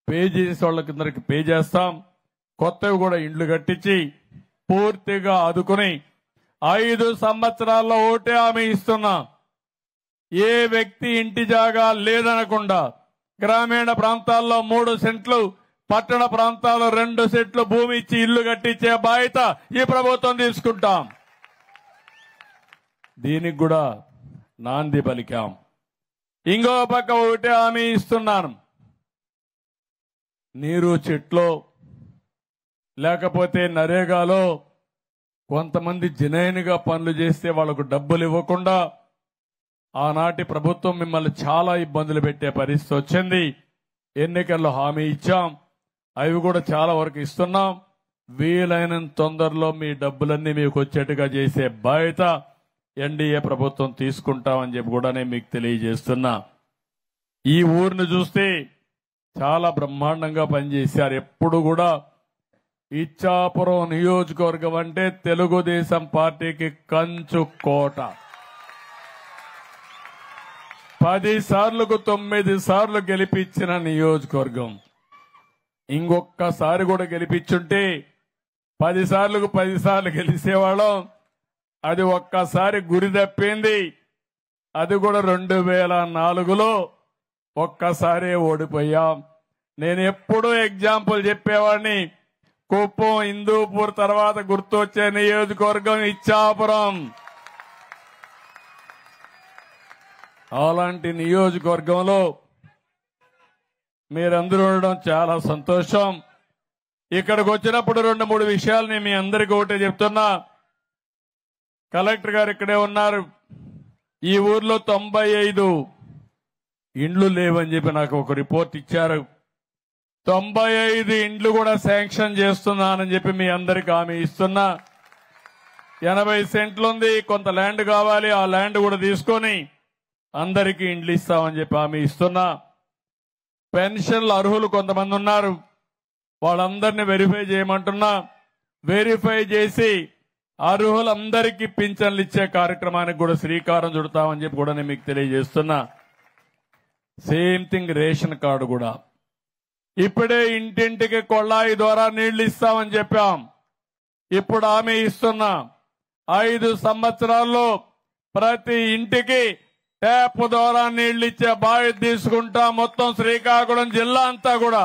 pay చేసే వాళ్ళకి pay చేస్తాం కొత్తవి కూడా ఇండ్లు కట్టించి పూర్తిగా ఆదుకుని ఐదు సంవత్సరాల్లో ఓటే హామీ ఇస్తున్నాం ఏ వ్యక్తి ఇంటి జాగా లేదనకుండా గ్రామీణ ప్రాంతాల్లో మూడు సెంట్లు పట్టణ ప్రాంతాల్లో రెండు సెంట్లు భూమి ఇచ్చి ఇల్లు కట్టించే బాధ్యత ఈ ప్రభుత్వం తీసుకుంటాం దీనికి కూడా నాంది పలికాం ఇంకో పక్క ఒకటే హామీ ఇస్తున్నాను నీరు చెట్లో లేకపోతే నరేగాలో కొంతమంది జినైన్గా పనులు చేస్తే వాళ్ళకు డబ్బులు ఇవ్వకుండా ఆనాటి ప్రభుత్వం మిమ్మల్ని చాలా ఇబ్బందులు పెట్టే పరిస్థితి వచ్చింది ఎన్నికల్లో హామీ ఇచ్చాం అవి కూడా చాలా వరకు ఇస్తున్నాం వీలైనంత తొందరలో మీ డబ్బులన్నీ మీకు వచ్చేట్టుగా చేసే బాధ్యత ఎన్డీఏ ప్రభుత్వం తీసుకుంటామని చెప్పి కూడా నేను మీకు తెలియజేస్తున్నా ఈ ఊరిని చూస్తే చాలా బ్రహ్మాండంగా పనిచేశారు ఎప్పుడు కూడా ఇచ్చాపురం నియోజకవర్గం అంటే తెలుగుదేశం పార్టీకి కంచు కోట పది సార్లకు తొమ్మిది సార్లు గెలిపించిన నియోజకవర్గం ఇంకొక్కసారి కూడా గెలిపించుంటే పది సార్లకు పది సార్లు గెలిచేవాళ్ళం అది ఒక్కసారి గురి తప్పింది అది కూడా రెండు వేల నాలుగులో ఒక్కసారే ఓడిపోయాం నేను ఎప్పుడూ ఎగ్జాంపుల్ చెప్పేవాడిని కుప్పం హిందూపూర్ తర్వాత గుర్తొచ్చే నియోజకవర్గం ఇచ్చాపురం అలాంటి నియోజకవర్గంలో మీరందరూ ఉండడం చాలా సంతోషం ఇక్కడికి వచ్చినప్పుడు రెండు మూడు విషయాలు నేను మీ అందరికీ ఒకటే చెప్తున్నా కలెక్టర్ గారు ఇక్కడే ఉన్నారు ఈ ఊర్లో తొంభై ఐదు ఇండ్లు లేవని చెప్పి నాకు ఒక రిపోర్ట్ ఇచ్చారు తొంభై ఐదు ఇండ్లు కూడా శాంక్షన్ చేస్తున్నానని చెప్పి మీ అందరికి హామీ ఇస్తున్నా ఎనభై సెంట్లు ఉంది కొంత ల్యాండ్ కావాలి ఆ ల్యాండ్ కూడా తీసుకొని అందరికీ ఇండ్లు ఇస్తామని చెప్పి హామీ ఇస్తున్నా పెన్షన్లు అర్హులు కొంతమంది ఉన్నారు వాళ్ళందరినీ వెరిఫై చేయమంటున్నా వెరిఫై చేసి అర్హులందరికీ పింఛన్లు ఇచ్చే కార్యక్రమానికి కూడా శ్రీకారం చుడతామని చెప్పి కూడా నేను మీకు తెలియజేస్తున్నా సేమ్ థింగ్ రేషన్ కార్డు కూడా ఇప్పుడే ఇంటింటికి కొళ్ళాయి ద్వారా నీళ్లు ఇస్తామని చెప్పాం ఇప్పుడు ఆమె ఇస్తున్నా ఐదు సంవత్సరాల్లో ప్రతి ఇంటికి ట్యాప్ ద్వారా నీళ్లు ఇచ్చే బాధ్యత తీసుకుంటా మొత్తం శ్రీకాకుళం జిల్లా అంతా కూడా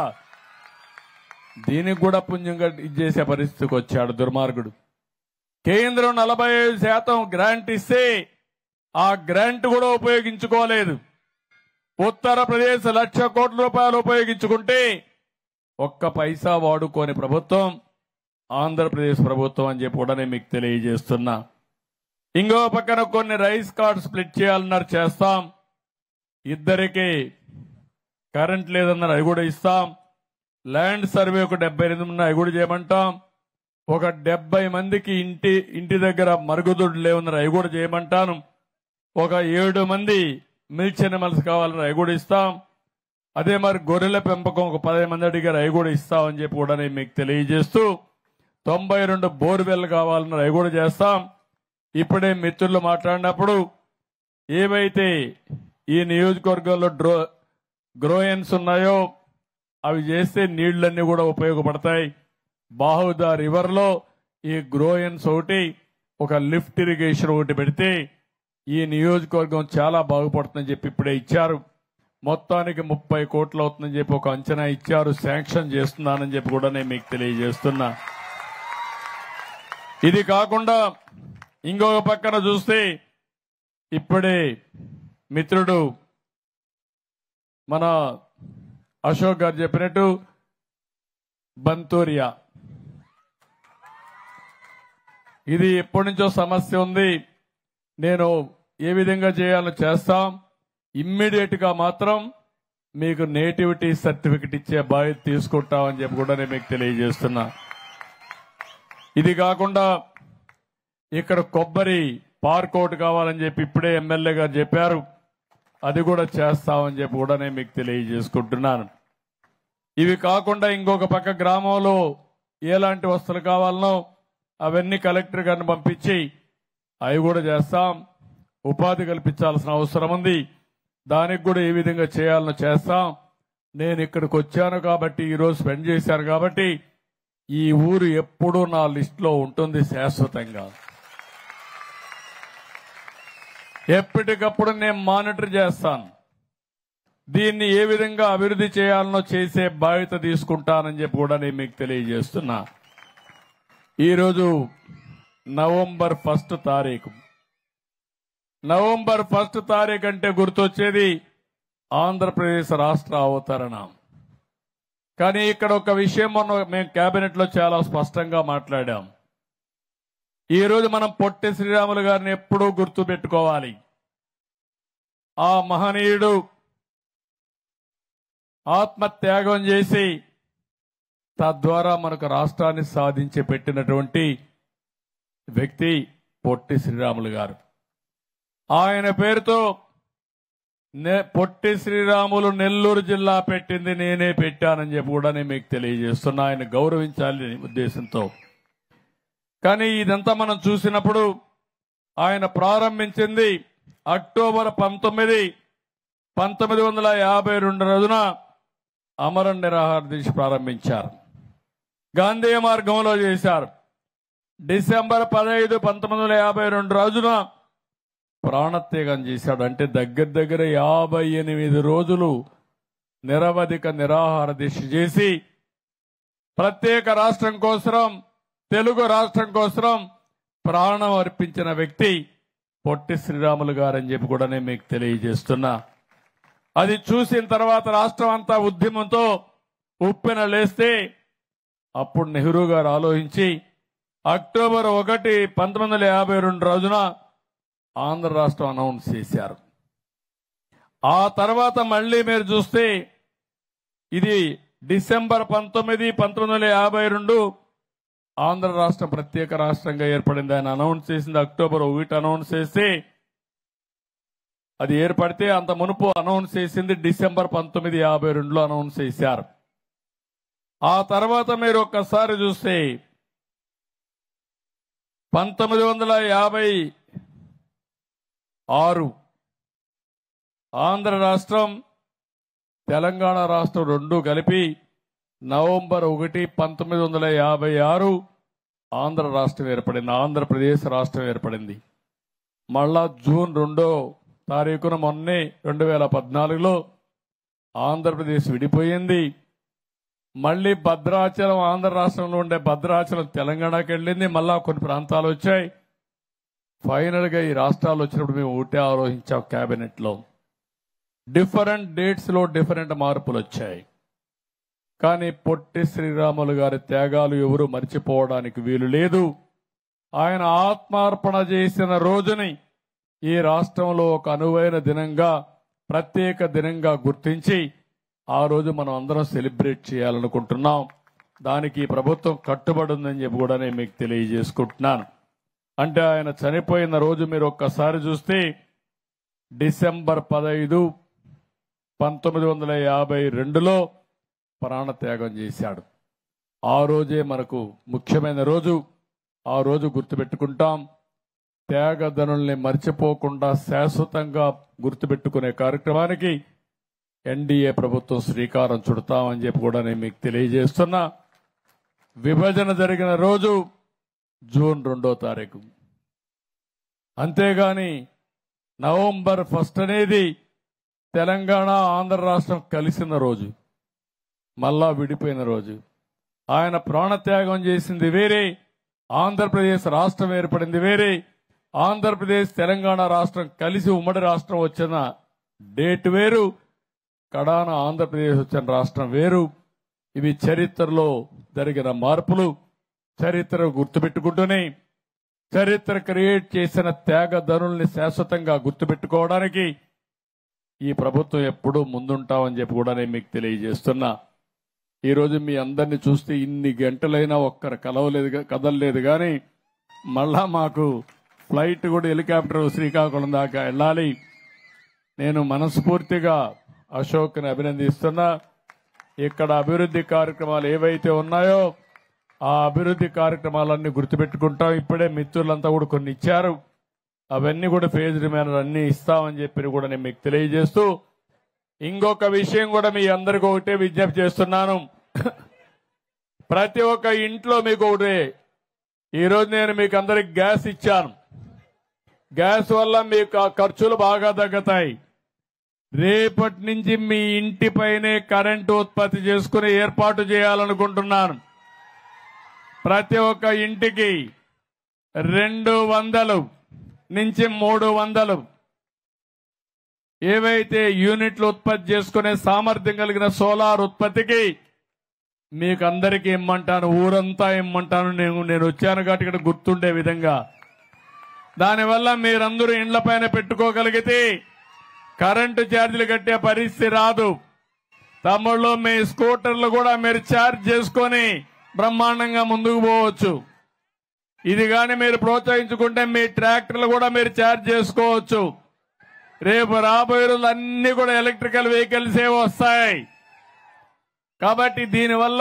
దీనికి కూడా పుణ్యంగా ఇచ్చేసే పరిస్థితికి వచ్చాడు దుర్మార్గుడు కేంద్రం నలభై ఐదు శాతం గ్రాంట్ ఇస్తే ఆ గ్రాంట్ కూడా ఉపయోగించుకోలేదు ఉత్తరప్రదేశ్ లక్ష కోట్ల రూపాయలు ఉపయోగించుకుంటే ఒక్క పైసా వాడుకోని ప్రభుత్వం ఆంధ్రప్రదేశ్ ప్రభుత్వం అని చెప్పి కూడా నేను మీకు తెలియజేస్తున్నా ఇంకో పక్కన కొన్ని రైస్ కార్డ్ స్ప్లిట్ చేయాలన్నారు చేస్తాం ఇద్దరికి కరెంట్ లేదన్నారు అవి కూడా ఇస్తాం ల్యాండ్ సర్వే ఒక డెబ్బై ఎనిమిది ఉన్నాయి అవి కూడా చేయమంటాం ఒక డెబ్బై మందికి ఇంటి ఇంటి దగ్గర మరుగుదొడ్లు లేవన్నారు అవి కూడా చేయమంటాను ఒక ఏడు మంది మిల్క్ ఎనిమల్స్ కావాలని అవి కూడా ఇస్తాం అదే మరి గొర్రెల పెంపకం ఒక పదిహేను మంది అడిగారు అవి కూడా ఇస్తామని చెప్పి కూడా నేను మీకు తెలియజేస్తూ తొంభై రెండు బోర్వెల్ కావాలన్నారు అవి కూడా చేస్తాం ఇప్పుడే మిత్రులు మాట్లాడినప్పుడు ఏవైతే ఈ నియోజకవర్గంలో డ్రో గ్రోయన్స్ ఉన్నాయో అవి చేస్తే నీళ్లన్నీ కూడా ఉపయోగపడతాయి బాహుదా రివర్ లో ఈ గ్రోయన్స్ ఒకటి ఒక లిఫ్ట్ ఇరిగేషన్ ఒకటి పెడితే ఈ నియోజకవర్గం చాలా బాగుపడుతుందని చెప్పి ఇప్పుడే ఇచ్చారు మొత్తానికి ముప్పై కోట్లు అవుతుందని చెప్పి ఒక అంచనా ఇచ్చారు శాంక్షన్ చేస్తున్నానని చెప్పి కూడా నేను మీకు తెలియజేస్తున్నా ఇది కాకుండా ఇంకొక పక్కన చూస్తే ఇప్పుడే మిత్రుడు మన అశోక్ గారు చెప్పినట్టు బంతూరియా ఇది ఎప్పటి నుంచో సమస్య ఉంది నేను ఏ విధంగా చేయాలో చేస్తాం ఇమ్మీడియట్ గా మాత్రం మీకు నేటివిటీ సర్టిఫికెట్ ఇచ్చే బాధ్యత తీసుకుంటామని చెప్పి కూడా నేను మీకు తెలియజేస్తున్నా ఇది కాకుండా ఇక్కడ కొబ్బరి పార్క్ ఒకటి కావాలని చెప్పి ఇప్పుడే ఎమ్మెల్యే గారు చెప్పారు అది కూడా చేస్తామని చెప్పి కూడా నేను మీకు తెలియజేసుకుంటున్నాను ఇవి కాకుండా ఇంకొక పక్క గ్రామంలో ఎలాంటి వస్తువులు కావాలనో అవన్నీ కలెక్టర్ గారిని పంపించి అవి కూడా చేస్తాం ఉపాధి కల్పించాల్సిన అవసరం ఉంది దానికి కూడా ఏ విధంగా చేయాలనో చేస్తాం నేను ఇక్కడికి వచ్చాను కాబట్టి ఈరోజు స్పెండ్ చేశాను కాబట్టి ఈ ఊరు ఎప్పుడూ నా లిస్టులో ఉంటుంది శాశ్వతంగా ఎప్పటికప్పుడు నేను మానిటర్ చేస్తాను దీన్ని ఏ విధంగా అభివృద్ధి చేయాలనో చేసే బాధ్యత తీసుకుంటానని చెప్పి కూడా నేను మీకు తెలియజేస్తున్నా ఈరోజు నవంబర్ ఫస్ట్ తారీఖు నవంబర్ ఫస్ట్ తారీఖు అంటే గుర్తొచ్చేది ఆంధ్రప్రదేశ్ రాష్ట్ర అవతరణ కానీ ఇక్కడ ఒక విషయం మొన్న మేము కేబినెట్ లో చాలా స్పష్టంగా మాట్లాడాం ఈ రోజు మనం పొట్టి శ్రీరాములు గారిని ఎప్పుడూ గుర్తు పెట్టుకోవాలి ఆ మహనీయుడు ఆత్మత్యాగం చేసి తద్వారా మనకు రాష్ట్రాన్ని సాధించి పెట్టినటువంటి వ్యక్తి పొట్టి శ్రీరాములు గారు ఆయన పేరుతో నే- పొట్టి శ్రీరాములు నెల్లూరు జిల్లా పెట్టింది నేనే పెట్టానని చెప్పి కూడా నేను మీకు తెలియజేస్తున్నా ఆయన గౌరవించాలని ఉద్దేశంతో కానీ ఇదంతా మనం చూసినప్పుడు ఆయన ప్రారంభించింది అక్టోబర్ పంతొమ్మిది పంతొమ్మిది వందల యాభై రెండు రోజున అమర నిరాహార దీక్ష ప్రారంభించారు గాంధీ మార్గంలో చేశారు డిసెంబర్ పదహైదు పంతొమ్మిది వందల యాభై రెండు రోజున ప్రాణత్యాగం చేశాడు అంటే దగ్గర దగ్గర యాభై ఎనిమిది రోజులు నిరవధిక నిరాహార దీక్ష చేసి ప్రత్యేక రాష్ట్రం కోసం తెలుగు రాష్ట్రం కోసం ప్రాణం అర్పించిన వ్యక్తి పొట్టి శ్రీరాములు గారని చెప్పి కూడా నేను మీకు తెలియజేస్తున్నా అది చూసిన తర్వాత రాష్ట్రం అంతా ఉద్యమంతో ఉప్పెన లేస్తే అప్పుడు నెహ్రూ గారు ఆలోచించి అక్టోబర్ ఒకటి పంతొమ్మిది వందల యాభై రెండు రోజున ఆంధ్ర రాష్ట్రం అనౌన్స్ చేశారు ఆ తర్వాత మళ్ళీ మీరు చూస్తే ఇది డిసెంబర్ పంతొమ్మిది పంతొమ్మిది వందల యాభై రెండు ఆంధ్ర రాష్ట్రం ప్రత్యేక రాష్ట్రంగా ఏర్పడింది ఆయన అనౌన్స్ చేసింది అక్టోబర్ ఒకటి అనౌన్స్ చేస్తే అది ఏర్పడితే అంత మునుపు అనౌన్స్ చేసింది డిసెంబర్ పంతొమ్మిది యాభై రెండులో అనౌన్స్ చేశారు ఆ తర్వాత మీరు ఒక్కసారి చూస్తే పంతొమ్మిది వందల యాభై ఆరు ఆంధ్ర రాష్ట్రం తెలంగాణ రాష్ట్రం రెండు కలిపి నవంబర్ ఒకటి పంతొమ్మిది వందల యాభై ఆరు ఆంధ్ర రాష్ట్రం ఏర్పడింది ఆంధ్రప్రదేశ్ రాష్ట్రం ఏర్పడింది మళ్ళా జూన్ రెండో తారీఖున మొన్నే రెండు వేల పద్నాలుగులో ఆంధ్రప్రదేశ్ విడిపోయింది మళ్ళీ భద్రాచలం ఆంధ్ర రాష్ట్రంలో ఉండే భద్రాచలం తెలంగాణకి వెళ్ళింది మళ్ళా కొన్ని ప్రాంతాలు వచ్చాయి ఫైనల్ గా ఈ రాష్ట్రాలు వచ్చినప్పుడు మేము ఒకటే ఆలోచించాం కేబినెట్ లో డిఫరెంట్ డేట్స్ లో డిఫరెంట్ మార్పులు వచ్చాయి కానీ పొట్టి శ్రీరాములు గారి త్యాగాలు ఎవరు మర్చిపోవడానికి వీలు లేదు ఆయన ఆత్మార్పణ చేసిన రోజుని ఈ రాష్ట్రంలో ఒక అనువైన దినంగా ప్రత్యేక దినంగా గుర్తించి ఆ రోజు మనం అందరం సెలబ్రేట్ చేయాలనుకుంటున్నాం దానికి ఈ ప్రభుత్వం కట్టుబడి ఉందని చెప్పి కూడా నేను మీకు తెలియజేసుకుంటున్నాను అంటే ఆయన చనిపోయిన రోజు మీరు ఒక్కసారి చూస్తే డిసెంబర్ పదహైదు పంతొమ్మిది వందల యాభై రెండులో ప్రాణత్యాగం చేశాడు ఆ రోజే మనకు ముఖ్యమైన రోజు ఆ రోజు గుర్తుపెట్టుకుంటాం త్యాగధనుల్ని మర్చిపోకుండా శాశ్వతంగా గుర్తుపెట్టుకునే కార్యక్రమానికి ఎన్డీఏ ప్రభుత్వం శ్రీకారం చుడతామని చెప్పి కూడా నేను మీకు తెలియజేస్తున్నా విభజన జరిగిన రోజు జూన్ రెండో తారీఖు అంతేగాని నవంబర్ ఫస్ట్ అనేది తెలంగాణ ఆంధ్ర రాష్ట్రం కలిసిన రోజు మళ్ళా విడిపోయిన రోజు ఆయన ప్రాణత్యాగం చేసింది వేరే ఆంధ్రప్రదేశ్ రాష్ట్రం ఏర్పడింది వేరే ఆంధ్రప్రదేశ్ తెలంగాణ రాష్ట్రం కలిసి ఉమ్మడి రాష్ట్రం వచ్చిన డేట్ వేరు కడాన ఆంధ్రప్రదేశ్ వచ్చిన రాష్ట్రం వేరు ఇవి చరిత్రలో జరిగిన మార్పులు చరిత్ర గుర్తుపెట్టుకుంటూనే చరిత్ర క్రియేట్ చేసిన త్యాగధనుల్ని శాశ్వతంగా గుర్తుపెట్టుకోవడానికి ఈ ప్రభుత్వం ఎప్పుడూ ముందుంటామని చెప్పి కూడా నేను మీకు తెలియజేస్తున్నా ఈ రోజు మీ అందరిని చూస్తే ఇన్ని గంటలైనా ఒక్కరు కలవలేదు గా- కదలలేదు కానీ మళ్ళా మాకు ఫ్లైట్ కూడా హెలికాప్టర్ శ్రీకాకుళం దాకా వెళ్ళాలి నేను మనస్ఫూర్తిగా అశోక్ని అభినందిస్తున్నా ఇక్కడ అభివృద్ధి కార్యక్రమాలు ఏవైతే ఉన్నాయో ఆ అభివృద్ధి కార్యక్రమాలన్నీ గుర్తుపెట్టుకుంటాం ఇప్పుడే మిత్రులంతా కూడా కొన్ని ఇచ్చారు అవన్నీ కూడా ఫేజ్ మేనర్ అన్ని ఇస్తామని చెప్పి కూడా నేను మీకు తెలియజేస్తూ ఇంకొక విషయం కూడా మీ అందరికి ఒకటే విజ్ఞప్తి చేస్తున్నాను ప్రతి ఒక్క ఇంట్లో మీకు ఒకటే ఈరోజు నేను మీకు అందరికి గ్యాస్ ఇచ్చాను గ్యాస్ వల్ల మీకు ఆ ఖర్చులు బాగా తగ్గుతాయి రేపటి నుంచి మీ ఇంటిపైనే కరెంటు ఉత్పత్తి చేసుకుని ఏర్పాటు చేయాలనుకుంటున్నాను ప్రతి ఒక్క ఇంటికి రెండు వందలు నుంచి మూడు వందలు ఏవైతే యూనిట్లు ఉత్పత్తి చేసుకునే సామర్థ్యం కలిగిన సోలార్ ఉత్పత్తికి మీకు అందరికీ ఇమ్మంటాను ఊరంతా ఇమ్మంటాను నేను నేను వచ్చాను కాబట్టి ఇక్కడ గుర్తుండే విధంగా దానివల్ల మీరందరూ ఇండ్ల పైన పెట్టుకోగలిగితే కరెంటు ఛార్జీలు కట్టే పరిస్థితి రాదు తమ్ముళ్ళు మీ స్కూటర్లు కూడా మీరు ఛార్జ్ చేసుకొని బ్రహ్మాండంగా ముందుకు పోవచ్చు ఇది కానీ మీరు ప్రోత్సహించుకుంటే మీ ట్రాక్టర్లు కూడా మీరు ఛార్జ్ చేసుకోవచ్చు రేపు రాబోయే రోజులు అన్ని కూడా ఎలక్ట్రికల్ వెహికల్స్ ఏ వస్తాయి కాబట్టి దీనివల్ల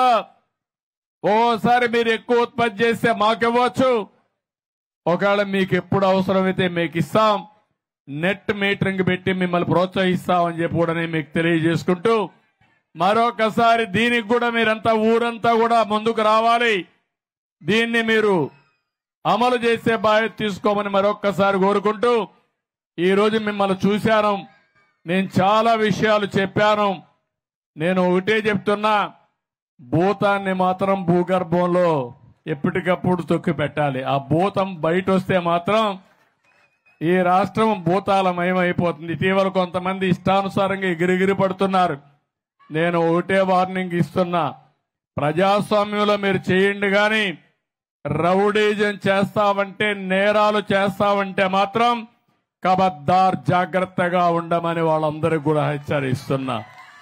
ఓసారి మీరు ఎక్కువ ఉత్పత్తి చేస్తే మాకివ్వచ్చు ఒకవేళ మీకు ఎప్పుడు అవసరమైతే మీకు ఇస్తాం నెట్ మీటరింగ్ పెట్టి మిమ్మల్ని ప్రోత్సహిస్తామని చెప్పి కూడా నేను మీకు తెలియజేసుకుంటూ మరొకసారి దీనికి కూడా మీరంతా ఊరంతా కూడా ముందుకు రావాలి దీన్ని మీరు అమలు చేసే బాధ్యత తీసుకోమని మరొక్కసారి కోరుకుంటూ ఈ రోజు మిమ్మల్ని చూశాను నేను చాలా విషయాలు చెప్పాను నేను ఒకటే చెప్తున్నా భూతాన్ని మాత్రం భూగర్భంలో ఎప్పటికప్పుడు తొక్కి పెట్టాలి ఆ భూతం బయట వస్తే మాత్రం ఈ రాష్ట్రం భూతాలమయం అయిపోతుంది ఇటీవల కొంతమంది ఇష్టానుసారంగా ఎగిరిగిరి పడుతున్నారు నేను ఒకటే వార్నింగ్ ఇస్తున్నా ప్రజాస్వామ్యంలో మీరు చేయండి కానీ రౌడీజం చేస్తావంటే నేరాలు చేస్తావంటే మాత్రం కబద్దార్ జాగ్రత్తగా ఉండమని వాళ్ళందరికీ కూడా హెచ్చరిస్తున్నా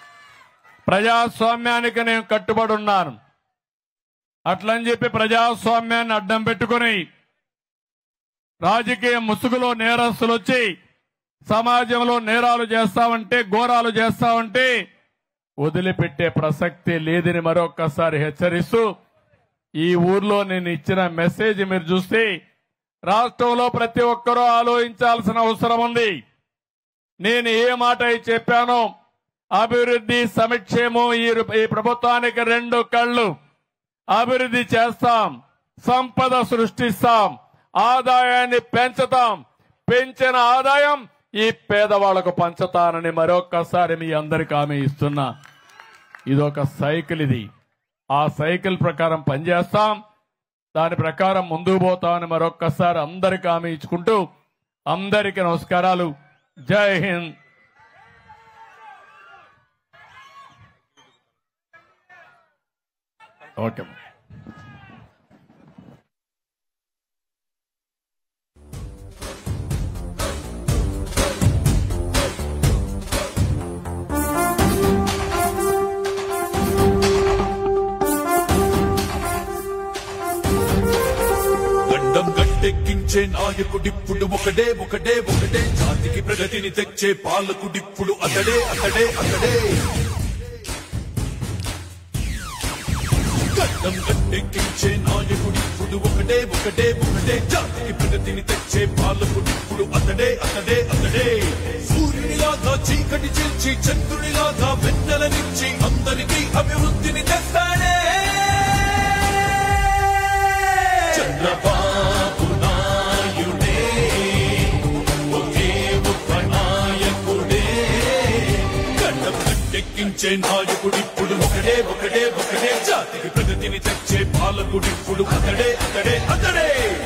ప్రజాస్వామ్యానికి నేను కట్టుబడి ఉన్నాను అట్లని చెప్పి ప్రజాస్వామ్యాన్ని అడ్డం పెట్టుకుని రాజకీయ ముసుగులో నేరస్తులు వచ్చి సమాజంలో నేరాలు చేస్తామంటే ఘోరాలు చేస్తామంటే వదిలిపెట్టే ప్రసక్తి లేదని మరొక్కసారి హెచ్చరిస్తూ ఈ ఊర్లో నేను ఇచ్చిన మెసేజ్ మీరు చూస్తే రాష్ట్రంలో ప్రతి ఒక్కరూ ఆలోచించాల్సిన అవసరం ఉంది నేను ఏ మాట అయితే చెప్పానో అభివృద్ధి సంక్షేమం ఈ ఈ ప్రభుత్వానికి రెండు కళ్ళు అభివృద్ధి చేస్తాం సంపద సృష్టిస్తాం ఆదాయాన్ని పెంచుతాం పెంచిన ఆదాయం ఈ పేదవాళ్లకు పంచుతానని మరొక్కసారి మీ అందరికి హామీ ఇస్తున్నా ఇదొక సైకిల్ ఇది ఆ సైకిల్ ప్రకారం పనిచేస్తాం దాని ప్రకారం ముందుకు పోతామని మరొక్కసారి అందరికి హామీ ఇచ్చుకుంటూ అందరికీ నమస్కారాలు జై హింద్ ఓకే గండం గట్టెక్కించే నాయకుడిప్పుడు ఒకడే ఒకడే ఒకడే జాతికి ప్రగతిని తెచ్చే పాలకుడిప్పుడు అతడే అతడే అతడే గండం గట్టెక్కించే నాయకుడిప్పుడు ఒకడే ఒకడే ఒకడే జాతికి ప్రగతిని తెచ్చే పాలకుడిప్పుడు అతడే అతడే అతడే సూర్యునిలాగా చీకటి చిల్చి చంద్రునిలాగా వెన్నెలనిచ్చి అందరికీ అభివృద్ధిని తెస్తాడే చంద్రబాబు నాయుడే ఒకే ఒక్క నాయకుడే గండం గట్టెక్కించే నాయకుడిప్పుడు ఒకడే ఒకడే ఒకడే జాతికి ప్రగతిని తెచ్చే పాలకుడిప్పుడు అతడే అతడే అతడే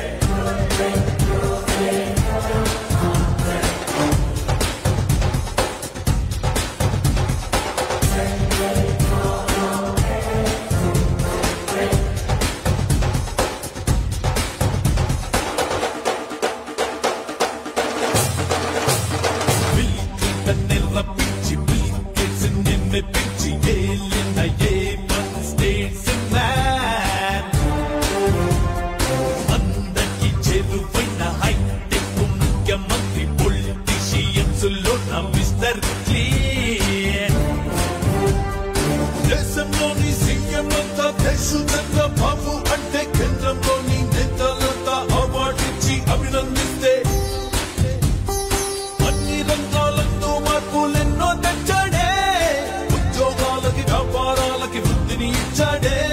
పిచ్చి పిలిచి నిన్ను పిచ్చి ఏలిన ఏ వన్ స్టేట్స్ మ్యాన్ అందరికి చెరువైన హైటెక్ ముఖ్యమంత్రి పొలిటీషియన్స్ లో నా మిస్టర్ క్లీన్ దేశంలోని సీఎం అంతా దేశంతా బాబు అంటే కేంద్రంలోని నేతలంతా అవార్డిచ్చి అభినందిస్తే అన్ని రంగాలలో మార్పులెన్నో తెచ్చాడే వచ్చాడే